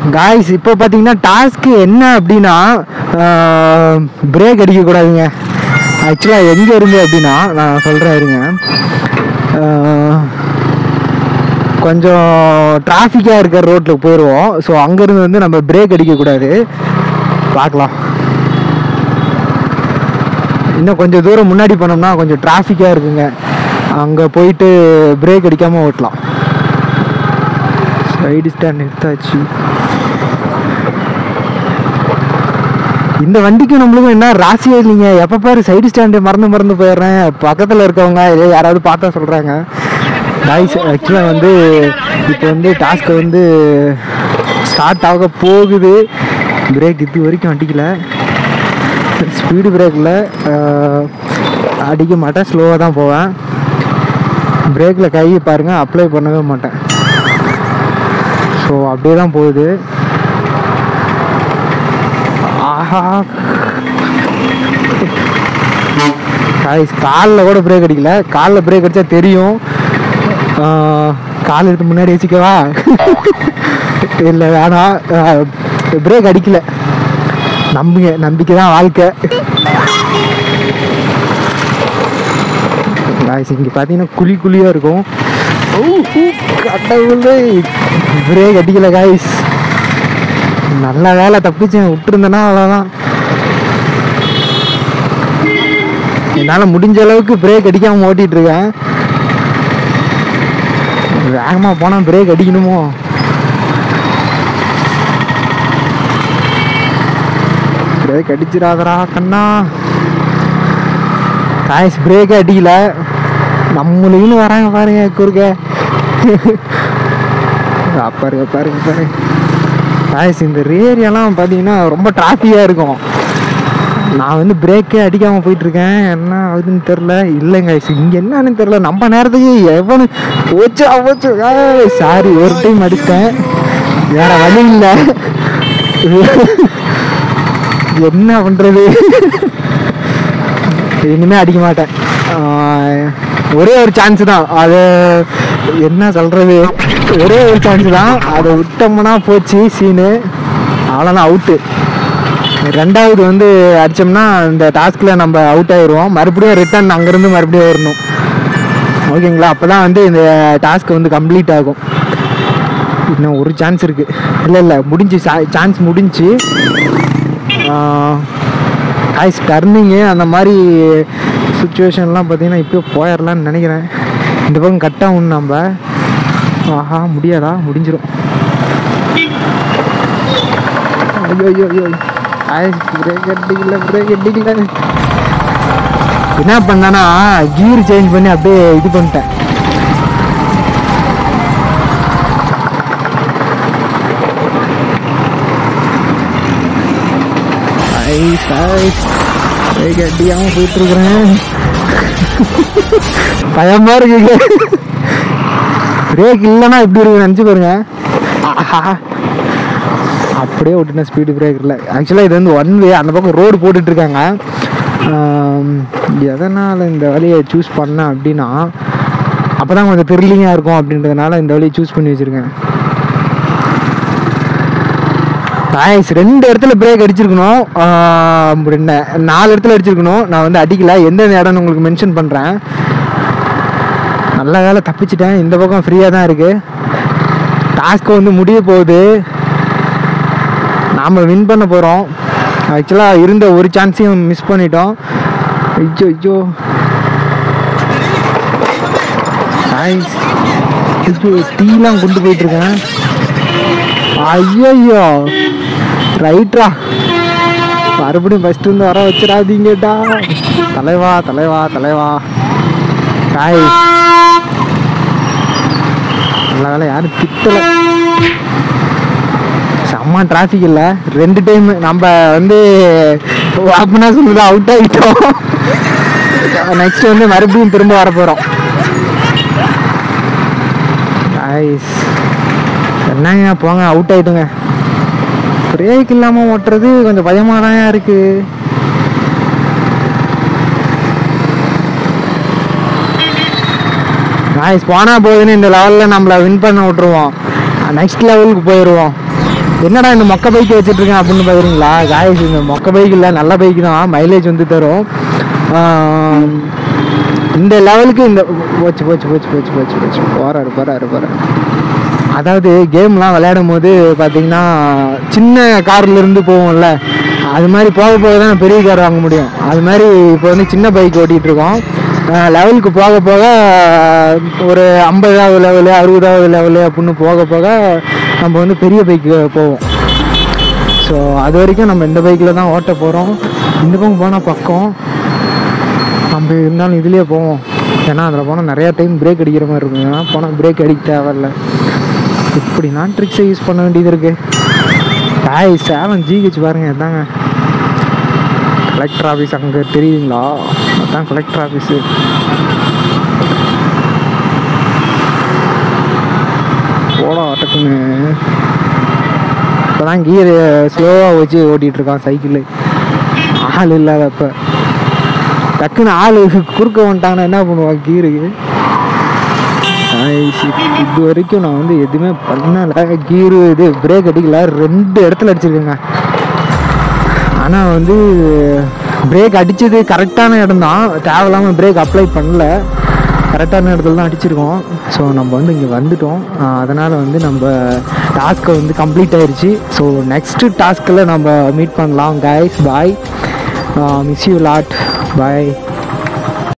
Guys இப்போ பார்த்தீங்கன்னா task என்ன அப்படின்னா பிரேக் அடிக்கக்கூடாதுங்க ஆக்சுவலாக எங்கே இருந்து அப்படின்னா நான் சொல்கிறேன் இருங்க ஆஹ், கொஞ்சம் டிராஃபிக்காக இருக்கிற ரோட்டில் போயிடுவோம் ஸோ அங்கேருந்து வந்து நம்ம பிரேக் அடிக்கக்கூடாது பார்க்கலாம் இன்னும் கொஞ்சம் தூரம் முன்னாடி போனோம்னா கொஞ்சம் டிராஃபிக்காக இருக்குங்க அங்கே போயிட்டு பிரேக் அடிக்காமல் ஓட்டலாம் சைடு ஸ்டாண்ட் எடுத்தாச்சு இந்த வண்டிக்கும் நம்மளுக்கும் என்ன ராசியே இல்லைங்க எப்போ பாரு சைடு ஸ்டாண்டு மறந்து மறந்து போயிடுறேன் பக்கத்தில் இருக்கவங்க இதே யாராவது பார்த்தா சொல்கிறாங்க டாய்ஸ் ஆக்சுவலாக வந்து இப்போ வந்து டாஸ்க்கு வந்து ஸ்டார்ட் ஆக போகுது பிரேக் இது வரைக்கும் அடிக்கல ஸ்பீடு பிரேக்கில் அடிக்க மாட்டேன் ஸ்லோவாக தான் போவேன் பிரேக்கில் கை பாருங்கள் அப்ளை பண்ணவே மாட்டேன் ஸோ அப்படியே தான் போகுது ஆஹா காய்ஸ் காலில் கூட பிரேக் அடிக்கல காலில் பிரேக் அடித்தா தெரியும் ஆஹ், கால் எடுத்து முன்னாடி வச்சுக்கவா இல்லை வேணாம் பிரேக் அடிக்கல நம்புங்க நம்பிக்கை தான் வாழ்க்கை காய்ஸ் இங்கே பார்த்தீங்கன்னா குழி குழியாக இருக்கும் ஊ, ஊ, கடவுளே பிரேக் அடிக்கல காய்ஸ் நல்ல வேலை தப்பிச்சேன் விட்டுருந்தேன்னா அவ்வளோதான் என்னால் முடிஞ்ச அளவுக்கு பிரேக் அடிக்காமல் ஓட்டிகிட்டு இருக்கேன் வேகமாக போனால் பிரேக் அடிக்கணுமோ பிரேக் அடிச்சிடாதடா கண்ணா காய்ஸ் பிரேக்கே அடிக்கல நம்மளுக்குன்னு வராங்க பாருங்க குறுக்க ஆ, பாருங்க பாருங்க பாருங்க காய்ஸ் இந்த ஏரியாலாம் பார்த்தீங்கன்னா ரொம்ப டிராஃபிக்காக இருக்கும் நான் வந்து பிரேக்கே அடிக்காமல் போயிட்டுருக்கேன் என்ன ஆகுதுன்னு தெரில இல்லைங்க இங்கே என்னன்னு தெரில நம்ம நேரத்துக்கு எவனு போச்சு போச்சு சாரி ஒரு டைம் அடிச்சிட்டேன் வேற வழி இல்லை என்ன பண்ணுறது இனிமே அடிக்க மாட்டேன் ஆஹ் ஒரே ஒரு சான்ஸ் தான் அது என்ன சொல்கிறது ஒரே ஒரு சான்ஸ் தான் அதை விட்டோம்னா போச்சு சீனு அவ்வளோதான் அவுட்டு ரெண்டாவது வந்து அடித்தோம்னா இந்த டாஸ்கில் நம்ம அவுட் ஆயிடுவோம் மறுபடியும் ரிட்டர்ன் அங்கேருந்து மறுபடியும் வரணும் ஓகேங்களா அப்போ தான் வந்து இந்த டாஸ்க் வந்து கம்ப்ளீட் ஆகும் இன்னும் ஒரு சான்ஸ் இருக்குது இல்லை இல்லை முடிஞ்சு சான்ஸ் முடிஞ்சு காய்ஸ் டர்னிங்கு அந்த மாதிரி சுச்சுவேஷன்லாம் பார்த்தீங்கன்னா இப்போ போயிடலான்னு நினைக்கிறேன் இந்த பக்கம் கட் ஆகும் நம்ம ஆஹா முடியாதா முடிஞ்சிடும் ஐயோ ஐயோ ஐயோ காய்ஸ் பிரேக் அடிக்கல பிரேக் அடிக்கல என்ன பண்ணேன்னா கீர் சேஞ்ச் பண்ணி அப்படியே இது பண்ணிட்டேன் ஐஸ் ஐஸ் பிரேக் அடிக்காம போயிட்டு இருக்கிறேன் பயமா இருக்குங்க பிரேக் இல்லைன்னா எப்படி இருக்கு நினச்சி பாருங்க ஆஹா அப்படியே விட்டுனேன் ஸ்பீடு பிரேக் இல்லை ஆக்சுவலாக இது வந்து ஒன் வே அந்த பக்கம் ரோடு போட்டுட்டு இருக்காங்க ஆம், எதனால் இந்த வழியை சூஸ் பண்ணேன் அப்படின்னா அப்போ தான் கொஞ்சம் த்ரில்லிங்காக இருக்கும் அப்படின்றதுனால இந்த வழியை சூஸ் பண்ணி வச்சுருக்கேன் நாய்ஸ் ரெண்டு இடத்துல பிரேக் அடிச்சிருக்கணும் ஆம், ரெண்டு நாலு இடத்துல அடிச்சிருக்கணும் நான் வந்து அடிக்கல எந்தெந்த இடம்னு உங்களுக்கு மென்ஷன் பண்ணுறேன் நல்ல வேலை தப்பிச்சிட்டேன் இந்த பக்கம் ஃப்ரீயாக தான் இருக்குது டாஸ்க்கு வந்து முடிய போகுது நாம் வின் பண்ண போகிறோம் ஆக்சுவலாக இருந்த ஒரு சான்ஸையும் மிஸ் பண்ணிட்டோம் ஐயோ ஐயோ நாய்ஸ் ஐயோ டீலாம் கொண்டு போயிட்டுருக்கேன் ஐயோ ரைட்ரா மறுபடியும் ஃபஸ்ட்டு இருந்து வர வச்சிடாதீங்கடா தலைவா தலைவா தலைவா காய் நல்ல வேலை யாரும் திட்டல செம்ம டிராஃபிக் இல்லை ரெண்டு டைம் நம்ம வந்து அப்படின்னா சொல்லுது அவுட் ஆகிட்டோம் நெக்ஸ்ட் வந்து மறுபடியும் திரும்ப வர போகிறோம் ஐஸ் என்னங்க போங்க அவுட் ஆயிட்டுங்க பிரேக் இல்லாமல் ஓட்டுறது கொஞ்சம் பயமாக தான் இருக்கு நாய்ஸ் போனால் போகுதுன்னு இந்த லெவலில் நம்மளை வின் பண்ண விட்ருவோம் நெக்ஸ்ட் லெவலுக்கு போயிடுவோம் என்னடா இந்த மொக்க பைக் வச்சுட்டு இருக்கேன் அப்படின்னு பார்க்குறீங்களா காய்ஸ் இந்த மொக்க பைக் இல்லை நல்ல பைக் தான் மைலேஜ் வந்து தரும் ஆம், இந்த லெவலுக்கு இந்த போச்சு போச்சு போச்சு போச்சு போச்சு போச்சு போறாரு போறாரு போறாரு அதாவது கேம்லாம் விளையாடும் போது பார்த்தீங்கன்னா சின்ன கார்ல இருந்து போவோம்ல அது மாதிரி போக போக தான் பெரிய கார் வாங்க முடியும் அது மாதிரி இப்போ வந்து சின்ன பைக் ஓட்டிகிட்டு இருக்கோம் லெவலுக்கு போக போக ஒரு ஐம்பதாவது லெவலு அறுபதாவது லெவலு அப்படின்னு போக போக நம்ம வந்து பெரிய பைக்கு போவோம் ஸோ அது வரைக்கும் நம்ம இந்த பைக்கில் தான் ஓட்ட போகிறோம் இந்த பக்கம் போனால் பக்கம் நம்ம இருந்தாலும் இதுலேயே போவோம் ஏன்னா அதில் போனால் நிறையா டைம் பிரேக் அடிக்கிற மாதிரி இருக்கும் ஏன்னா போனால் பிரேக் அடிக்க தேவையில்ல இப்படிலாம் ட்ரிக்ஸை யூஸ் பண்ண வேண்டியது இருக்கு தாய் சேலம் ஜிஹெச் பாருங்க இதாங்க கலெக்டர் ஆஃபீஸ் அங்கே தெரியுதுங்களா அதான் கலெக்டர் ஆஃபீஸு போடா டக்குன்னு இப்போதான் கியர் ஸ்லோவாக வச்சு ஓட்டிகிட்டு இருக்கான் சைக்கிள் ஆள் இல்லாதப்ப டக்குன்னு ஆள் குறுக்க வந்துட்டாங்கன்னா என்ன பண்ணுவான் கீருக்கு Nice. இது வரைக்கும் நான் வந்து எதுவுமே பண்ணல கீரு இது பிரேக் அடிக்கல ரெண்டு இடத்துல அடிச்சிருக்கேங்க ஆனால் வந்து பிரேக் அடித்தது கரெக்டான இடம் தான் தேவையில்லாமல் பிரேக் அப்ளை பண்ணல கரெக்டான இடத்துல தான் அடிச்சிருக்கோம் ஸோ நம்ம வந்து இங்கே வந்துட்டோம் அதனால் வந்து நம்ம டாஸ்க்கை வந்து கம்ப்ளீட் ஆயிருச்சு ஸோ நெக்ஸ்ட்டு டாஸ்கில் நம்ம மீட் பண்ணலாம் guys bye miss you lot bye